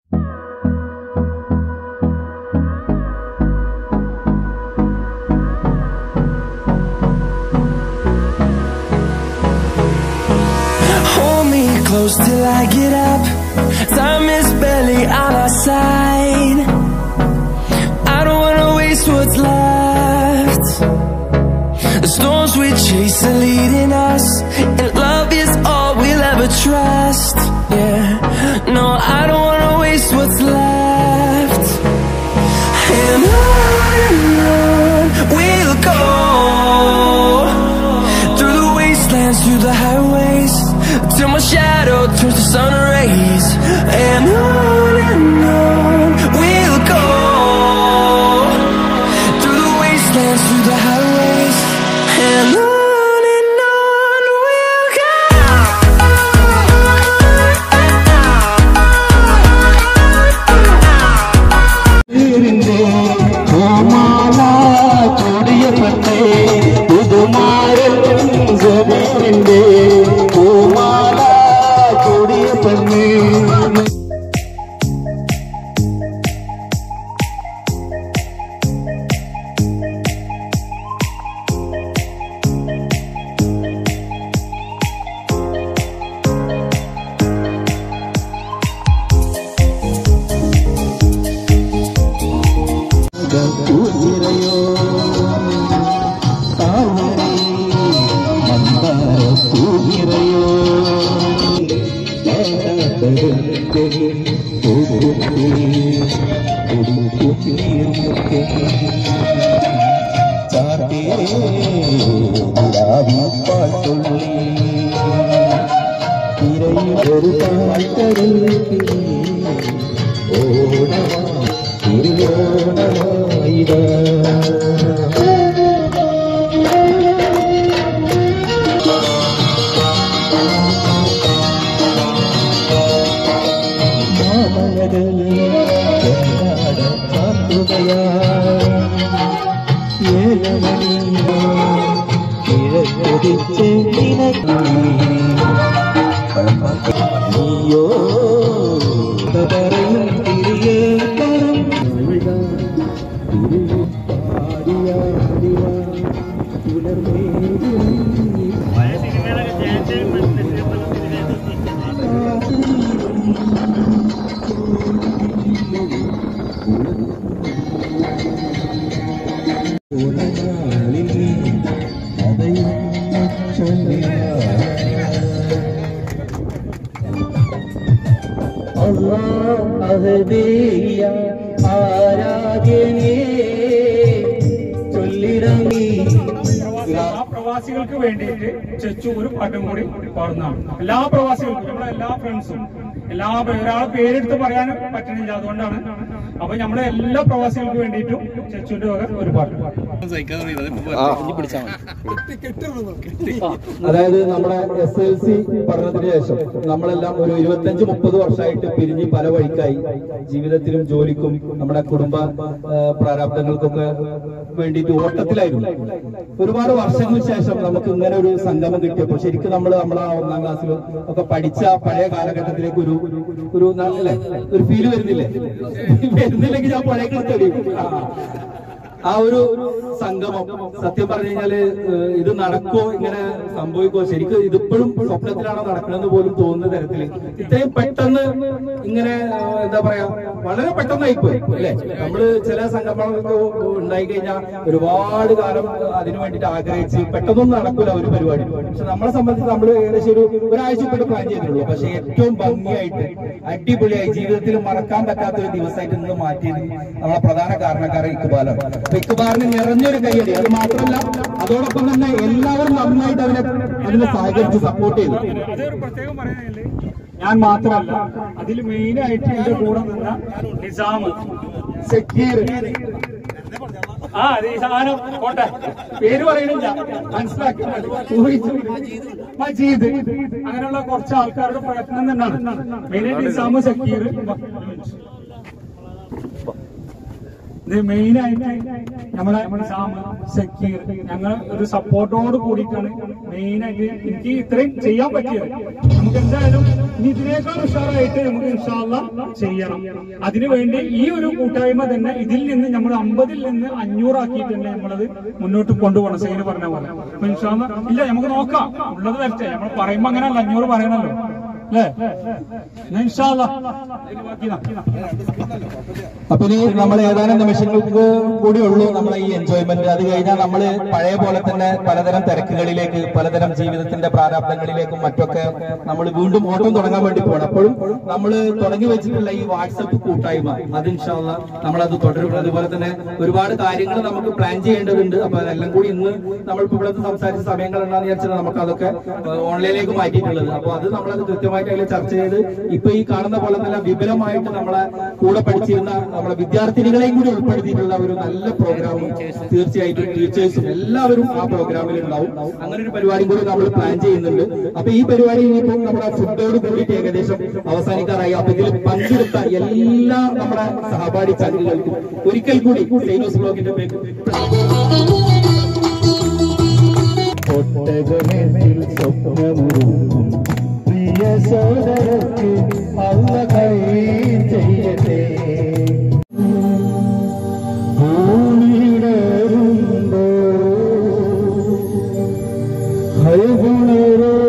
Hold me close till I get up. Time is barely on our side. I don't wanna waste what's left. The storms we chase are leading us, and love is all we'll ever trust. Yeah, no, I don't wanna waste what's left. And on and on we'll go through the wastelands, through the highways, till my shadow turns to sun rays. And on and on we'll go through the wastelands, through the highways, and on and on we'll കോമാല ചൊടിയപ്പെട്ടേ പുതുമാരൻ ജമീനിന്റെ കോമാല ചൊടിയപ്പെട്ടേ പൂനിറയോ താമരേ മന്ദാര പൂനിറയോ പാട്ടുള്ളി തിരയൊരു പാട്ടറിൽ ഓണമാ തിരുവോണമായിട മാമലകൾ ചെന്നാട കാത്തുകയാ ഏലമണി കിഴക്കൊതിച്ച് നീയോ പറയും തിരികെ ആരാധ്യനേ ചൊല്ലിടമീ ആ പ്രവാസികൾക്ക് വേണ്ടിയിട്ട് ചെച്ചു ഒരു പാട്ടും കൂടി പാടുന്നതാണ് എല്ലാ പ്രവാസികൾക്കും നമ്മുടെ എല്ലാ ഫ്രണ്ട്സും എല്ലാ ഒരാളെ പേരെടുത്ത് പറയാൻ പറ്റണില്ല അതുകൊണ്ടാണ് അപ്പൊ നമ്മുടെ എല്ലാ പ്രവാസികൾക്ക് വേണ്ടിയിട്ടും ചെച്ചുവിന്റെ വക ഒരു പാട്ട് അതായത് നമ്മുടെ എസ് എൽ സി പഠനത്തിന് ശേഷം നമ്മളെല്ലാം ഒരു ഇരുപത്തഞ്ച് മുപ്പത് വർഷമായിട്ട് പിരിഞ്ഞ് പല വഴിക്കായി ജീവിതത്തിലും ജോലിക്കും നമ്മുടെ കുടുംബ ആ, പ്രാരാബ്ദങ്ങൾക്കൊക്കെ വേണ്ടിയിട്ട് ഓട്ടത്തിലായിരുന്നു ഒരുപാട് വർഷങ്ങൾക്ക് ശേഷം നമുക്ക് ഇങ്ങനെ ഒരു സംഗമം കിട്ടിയപ്പോൾ ശരിക്കും നമ്മൾ നമ്മളെ ആ ഒന്നാം ക്ലാസ്സിലും ഒക്കെ പഠിച്ച പഴയ കാലഘട്ടത്തിലേക്ക് ഒരു ഒരു അല്ലേ ഒരു ഫീല് വരുന്നില്ലേ വരുന്നില്ലെങ്കിൽ ഞാൻ പഴയ തെളിയും ആ. ആ ഒരു സംഗമം സത്യം പറഞ്ഞു കഴിഞ്ഞാല് ഏഹ്, ഇത് നടക്കോ ഇങ്ങനെ സംഭവിക്കോ ശരിക്കും ഇതിപ്പോഴും സ്വപ്നത്തിലാണോ നടക്കണമെന്ന് പോലും തോന്നുന്ന തരത്തില് ഇത്രയും പെട്ടെന്ന് ഇങ്ങനെ ഏഹ്, എന്താ പറയാ വളരെ പെട്ടെന്നായിപ്പോയി അല്ലെ നമ്മള് ചില സംഗമങ്ങളൊക്കെ ഉണ്ടായി കഴിഞ്ഞാൽ ഒരുപാട് കാലം അതിനു വേണ്ടിയിട്ട് ആഗ്രഹിച്ച് പെട്ടെന്നൊന്നും നടക്കൂല ഒരു പരിപാടി പക്ഷെ നമ്മളെ സംബന്ധിച്ച് നമ്മൾ ഏകദേശം ഒരു ഒരാഴ്ച കൊണ്ട് പ്ലാൻ ചെയ്തിട്ടുള്ളൂ പക്ഷെ ഏറ്റവും ഭംഗിയായിട്ട് അടിപൊളിയായി ജീവിതത്തിൽ മറക്കാൻ പറ്റാത്ത ഒരു ദിവസമായിട്ട് ഇന്ന് മാറ്റിയത് നമ്മളെ പ്രധാന കാരണക്കാരൻ ഇക്ബാലാണ് അപ്പൊ ഇക്ബാലിന് നിറഞ്ഞൊരു കൈയടി അത് മാത്രമല്ല അതോടൊപ്പം തന്നെ എല്ലാവരും നന്നായിട്ട് അതിനെ അതിനെ സഹകരിച്ച് സപ്പോർട്ട് ചെയ്തു അതൊരു പ്രത്യേകം പറയാനില്ലേ ഞാൻ മാത്രമല്ല അതിൽ മെയിൻ ആയിട്ട് എന്റെ കൂടെ നിന്ന നിസാം സക്കീർ ആ അത് ഈ സാധനം കോട്ടെ പേര് പറയണില്ല മനസ്സിലാക്കി ഊഹിച്ചു. മജീദ് അങ്ങനെയുള്ള കുറച്ച് ആൾക്കാരുടെ പ്രയത്നം തന്നെയാണ് മെയിനായിട്ട് നിസാമ് സക്കീർ ഇത് മെയിനായിട്ട് നമ്മളെ നിസാമ് സക്കീർ ഞങ്ങൾ ഒരു സപ്പോർട്ടോട് കൂടിയിട്ടാണ് മെയിനായിട്ട് എനിക്ക് ഇത്രയും ചെയ്യാൻ പറ്റിയത് നമുക്ക് എന്തായാലും ഇനി ഇതിനേക്കാൾ ഉഷാറായിട്ട് നമുക്ക് ഇൻഷാല്ല ചെയ്യണം അതിനുവേണ്ടി ഈ ഒരു കൂട്ടായ്മ തന്നെ ഇതിൽ നിന്ന് നമ്മൾ അമ്പതിൽ നിന്ന് അഞ്ഞൂറാക്കിയിട്ട് തന്നെ നമ്മളത് മുന്നോട്ട് കൊണ്ടുപോകണം സൈന് പറഞ്ഞ പോലെ അപ്പൊ ഇൻഷാല്ല ഇല്ല നമുക്ക് നോക്കാം ഉള്ളത് വരട്ടെ നമ്മൾ പറയുമ്പോ അങ്ങനെയല്ല അഞ്ഞൂറ് പറയണല്ലോ അല്ലേ എന്നാ ഇൻഷാല്ല അതിന് ബാക്കി ഇതാ. അപ്പൊ ഇനി നമ്മൾ ഏതാനും നിമിഷങ്ങൾക്ക് കൂടി ഉള്ളൂ നമ്മളെ ഈ എൻജോയ്മെന്റ് അത് കഴിഞ്ഞാൽ നമ്മൾ പഴയ പോലെ തന്നെ പലതരം തിരക്കുകളിലേക്ക് പലതരം ജീവിതത്തിന്റെ പ്രാരാബ്ദങ്ങളിലേക്കും മറ്റൊക്കെ നമ്മൾ വീണ്ടും ഓട്ടം തുടങ്ങാൻ വേണ്ടി പോകണം അപ്പോഴും നമ്മൾ തുടങ്ങി വെച്ചിട്ടുള്ള ഈ വാട്സപ്പ് കൂട്ടായ്മ അത് ഇൻഷാല്ല നമ്മളത് തുടരും അതുപോലെ തന്നെ ഒരുപാട് കാര്യങ്ങൾ നമുക്ക് പ്ലാൻ ചെയ്യേണ്ടതുണ്ട് അപ്പൊ അതെല്ലാം കൂടി ഇന്ന് നമ്മൾ ഇവിടെ സംസാരിച്ച സമയങ്ങൾ എന്താണെന്ന് വിചാരിച്ചാൽ നമുക്ക് അതൊക്കെ ഓൺലൈനിലേക്ക് മാറ്റിയിട്ടുള്ളത് അപ്പൊ അത് നമ്മളത് കൃത്യമായിട്ട് അതിൽ ചർച്ച ചെയ്ത് ഇപ്പൊ ഈ കാണുന്ന പോലെ നല്ല വിപുലമായിട്ട് നമ്മളെ കൂടെ പഠിച്ചിരുന്ന നമ്മളെ വിദ്യാർത്ഥിനികളെയും കൂടി ഉൾപ്പെടുത്തിയിട്ടുള്ള ഒരു നല്ല പ്രോഗ്രാം തീർച്ചയായിട്ടും ടീച്ചേഴ്സും എല്ലാവരും ആ പ്രോഗ്രാമിൽ ഉണ്ടാവും അങ്ങനെ ഒരു പരിപാടി കൂടി നമ്മൾ പ്ലാൻ ചെയ്യുന്നുണ്ട് അപ്പൊ ഈ പരിപാടി ഇനിയിപ്പോൾ നമ്മുടെ ഫുഡോട് കൂടിയിട്ട് ഏകദേശം അവസാനിക്കാറായി അപ്പൊ ഇതിൽ പങ്കെടുത്ത എല്ലാ നമ്മുടെ സഹപാഠി ചാനലുകൾക്കും ഒരിക്കൽ കൂടി സൈനോസ് ബ്ലോഗിന്റെ പേര് ഒട്ടകമേൽ സ്വപ്നമുറുക്കും പ്രിയ സോദരക്ക് അല്ല കൈ ചെയ്യട്ടെ ഭൂമിയിടരുമ്പോ ഹൈഗുണരോ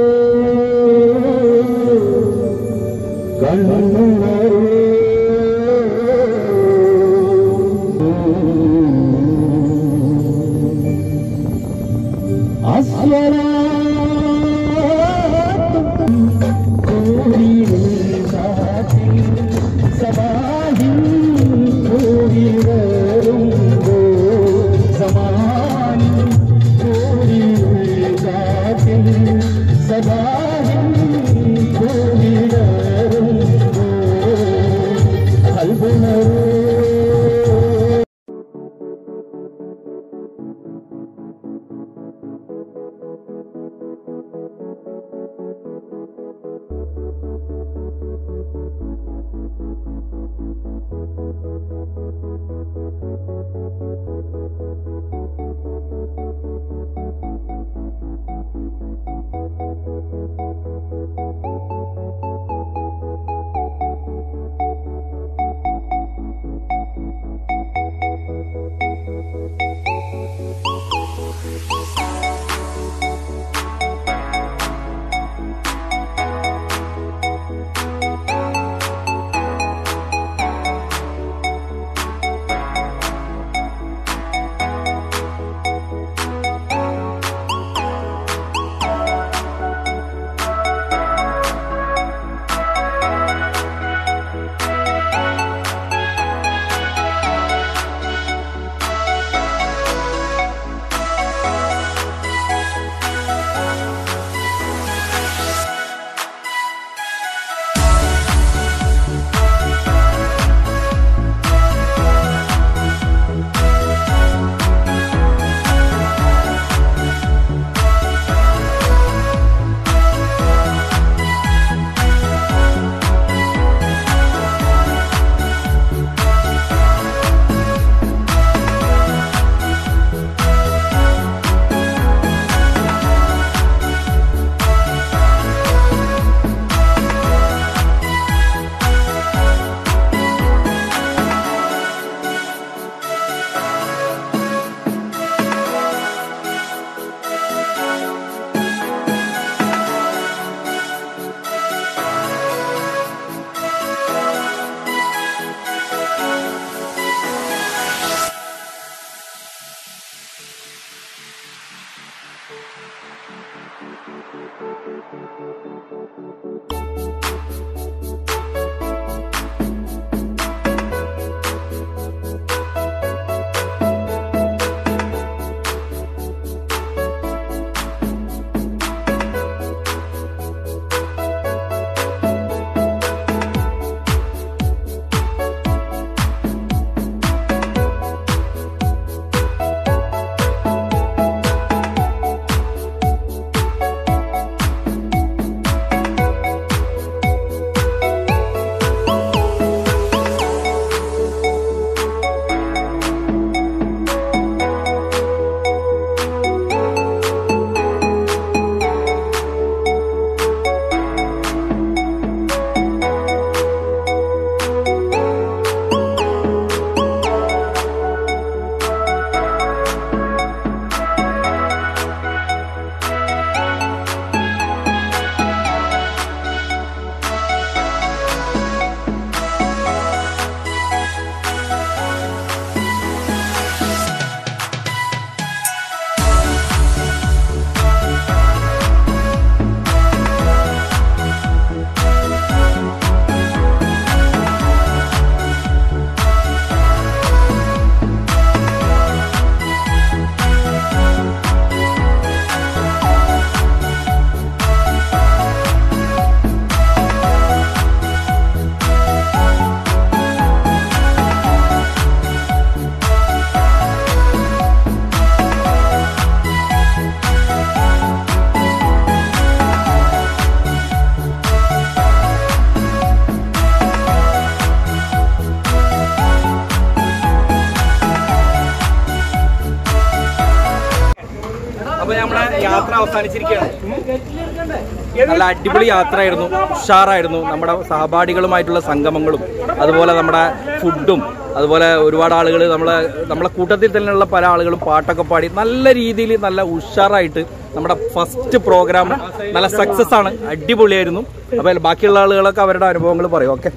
അവസാനിച്ചിരിക്കുകയാണ് നല്ല അടിപൊളി യാത്രയായിരുന്നു ഉഷാറായിരുന്നു നമ്മുടെ സഹപാഠികളുമായിട്ടുള്ള സംഗമങ്ങളും അതുപോലെ നമ്മുടെ ഫുഡും അതുപോലെ ഒരുപാട് ആളുകൾ നമ്മളെ നമ്മളെ കൂട്ടത്തിൽ തന്നെയുള്ള പല ആളുകളും പാട്ടൊക്കെ പാടി നല്ല രീതിയിൽ നല്ല ഉഷാറായിട്ട് നമ്മുടെ ഫസ്റ്റ് പ്രോഗ്രാം നല്ല സക്സസ് ആണ് അടിപൊളിയായിരുന്നു അപ്പോൾ ബാക്കിയുള്ള ആളുകളൊക്കെ അവരുടെ അനുഭവങ്ങൾ പറയും ഓക്കെ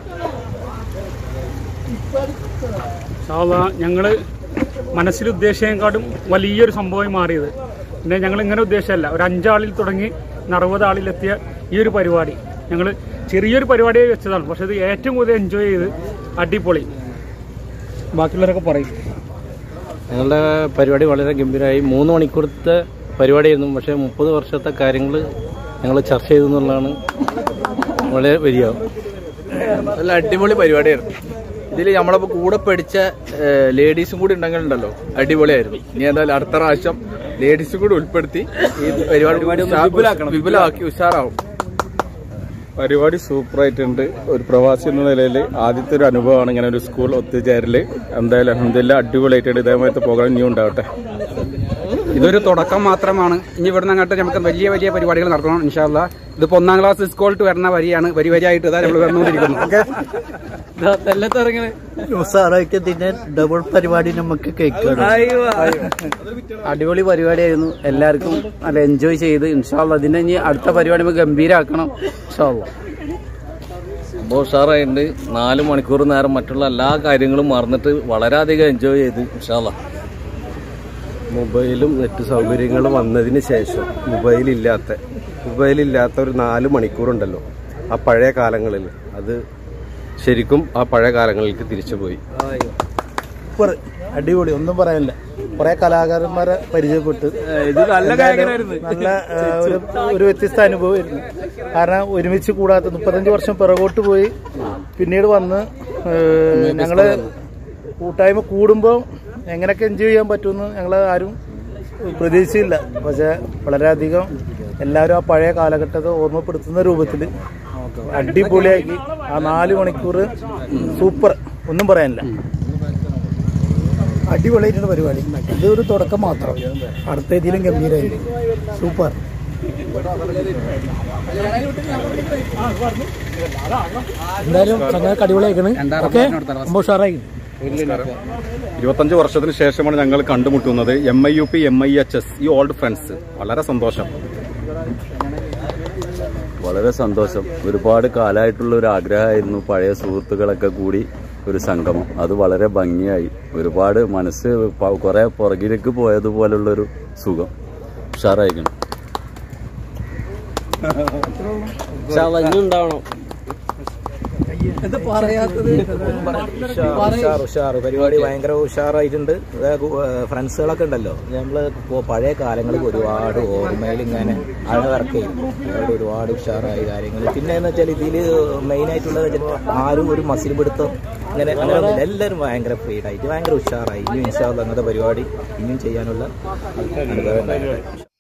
സാധാ ഞങ്ങൾ മനസ്സിൽ ഉദ്ദേശിച്ചതിനെക്കാട്ടും വലിയൊരു സംഭവമായി മാറിയത് പിന്നെ ഞങ്ങൾ ഇങ്ങനെ ഉദ്ദേശമല്ല ഒരു അഞ്ചാളിൽ തുടങ്ങി ഇന്ന് അറുപത് ആളിലെത്തിയ ഈ ഒരു പരിപാടി ഞങ്ങൾ ചെറിയൊരു പരിപാടിയായി വെച്ചതാണ് പക്ഷെ ഇത് ഏറ്റവും കൂടുതൽ എൻജോയ് ചെയ്ത് അടിപൊളി ബാക്കിയുള്ളവരൊക്കെ പറയും ഞങ്ങളുടെ പരിപാടി വളരെ ഗംഭീരമായി മൂന്ന് മണിക്കൂറത്തെ പരിപാടിയായിരുന്നു പക്ഷേ മുപ്പത് വർഷത്തെ കാര്യങ്ങൾ ഞങ്ങൾ ചർച്ച ചെയ്തു എന്നുള്ളതാണ് വളരെ വലിയ നല്ല അടിപൊളി പരിപാടിയായിരുന്നു ഇതിൽ നമ്മളപ്പോ കൂടെ പഠിച്ച ലേഡീസും കൂടി ഉണ്ടെങ്കിൽ ഉണ്ടല്ലോ അടിപൊളിയായിരുന്നു ഇനി എന്തായാലും അടുത്ത പ്രാവശ്യം ലേഡീസും കൂടി ഉൾപ്പെടുത്തി ഈ പരിപാടി ഉഷാ- വിപുലമാക്കി ഉഷാറാവും പരിപാടി സൂപ്പറായിട്ടുണ്ട് ഒരു പ്രവാസി എന്ന നിലയിൽ ആദ്യത്തെ ഒരു അനുഭവമാണ് ഇങ്ങനെ ഒരു സ്കൂൾ ഒത്തുചേരല് എന്തായാലും അഹമ്മദില്ല അടിപൊളിയായിട്ടുണ്ട് ഇതേമാതിരത്തെ പ്രോഗ്രാം ഇനിയും ഉണ്ടാവട്ടെ ഇതൊരു തുടക്കം മാത്രമാണ് ഇനി ഇവിടുന്ന് അങ്ങോട്ട് നമുക്ക് വലിയ വലിയ പരിപാടികൾ നടത്തണം ഇൻഷാല്ല ഇതിപ്പോ ഒന്നാം ക്ലാസ് സ്കൂളിട്ട് വരുന്ന വരിയാണ് വരി വരിയായിട്ട് ഇതാ നമ്മൾ വന്നുകൊണ്ടിരിക്കുന്നു ഉസാറായിട്ട് ഇതിന്റെ ഡബിൾ പരിപാടി നമുക്ക് കേൾക്കണം അടിപൊളി പരിപാടിയായിരുന്നു എല്ലാവർക്കും നല്ല എൻജോയ് ചെയ്ത് ഇൻഷാല്ല ഇതിനെ ഇനി അടുത്ത പരിപാടി നമുക്ക് ഗംഭീരാക്കണം ഇൻഷാല്ല സംഭവം ഉഷാറായിട്ടുണ്ട് നാല് മണിക്കൂർ നേരം മറ്റുള്ള എല്ലാ കാര്യങ്ങളും മറന്നിട്ട് വളരെയധികം എൻജോയ് ചെയ്തു ഇൻഷാല്ല മൊബൈലും നെറ്റ് സൗകര്യങ്ങളും വന്നതിന് ശേഷം മൊബൈലില്ലാത്ത മൊബൈലില്ലാത്ത ഒരു നാല് മണിക്കൂറുണ്ടല്ലോ ആ പഴയ കാലങ്ങളിൽ അത് ശരിക്കും ആ പഴയ കാലങ്ങളിലേക്ക് തിരിച്ചു പോയി സൂപ്പർ അടിപൊളി ഒന്നും പറയാനില്ല കുറെ കലാകാരന്മാരെ പരിചയപ്പെട്ട് ഇത് നല്ല എന്തായാലും ഗായകനായിരുന്നു. നല്ല ആ, ഒരു ഒരു വ്യത്യസ്ത അനുഭവമായിരുന്നു കാരണം ഒരുമിച്ച് കൂടാത്ത മുപ്പത്തഞ്ച് വർഷം പിറകോട്ട് പോയി പിന്നീട് വന്ന് ഏഹ്, ഞങ്ങള് കൂട്ടായ്മ കൂടുമ്പോൾ എങ്ങനെയൊക്കെ എൻജോയ് ചെയ്യാൻ പറ്റുമെന്ന് ഞങ്ങൾ ആരും പ്രതീക്ഷയില്ല പക്ഷെ വളരെയധികം എല്ലാവരും ആ പഴയ കാലഘട്ടത്തെ ഓർമ്മപ്പെടുത്തുന്ന രൂപത്തിൽ അടിപൊളിയാക്കി ആ നാല് മണിക്കൂർ സൂപ്പർ ഒന്നും പറയാനില്ല അടിപൊളിയായിട്ടുണ്ട് പരിപാടി ഇത് ഒരു തുടക്കം മാത്രം അടുത്ത ഇതിലും ഗംഭീരമായി സൂപ്പർ എന്തായാലും ചങ്ങാക്ക് അടിപൊളിയായിക്കണ് ഓക്കെ ரொம்ப ഉഷാറായി ഇരുപത്തഞ്ച് വർഷത്തിന് ശേഷമാണ് ഞങ്ങൾ കണ്ടുമുട്ടുന്നത് M I U P M I H S ഈ ഓൾഡ് ഫ്രണ്ട്സ് വളരെ സന്തോഷം വളരെ സന്തോഷം ഒരുപാട് കാലമായിട്ടുള്ള ഒരു ആഗ്രഹമായിരുന്നു പഴയ സുഹൃത്തുക്കളൊക്കെ കൂടി ഒരു സംഗമം അത് വളരെ ഭംഗിയായി ഒരുപാട് മനസ്സ് പ- കുറെ പുറകിലേക്ക് പോയതുപോലുള്ളൊരു സുഖം ഉഷാറായിരിക്കണം ഉണ്ടാവണം ഇത് പറയാത്തത് ഉഷാർ ഉഷാർ പരിപാടി ഭയങ്കര ഉഷാറായിട്ടുണ്ട് ഫ്രണ്ട്സുകളൊക്കെ ഉണ്ടല്ലോ നമ്മൾ പഴയ കാലങ്ങളിൽ ഒരുപാട് ഓർമ്മയിൽ ഇങ്ങനെ അഴവിറക്കി അവിടെ ഒരുപാട് ഉഷാറായ കാര്യങ്ങൾ പിന്നെ എന്ന് വെച്ചാൽ ഇതിൽ മെയിനായിട്ടുള്ളത് ചിലപ്പോൾ ആരും ഒരു മസിൽ പിടുത്തം ഇങ്ങനെ അങ്ങനെ ഒന്നുമില്ല. എല്ലാവരും ഭയങ്കര ഫ്രീഡായിട്ട് ഭയങ്കര ഉഷാറായി ഇനിയും ഇൻഷാല്ല അങ്ങനത്തെ പരിപാടി ഇനിയും ചെയ്യാനുള്ള അനുഭവം ഉണ്ടായിട്ടുണ്ട്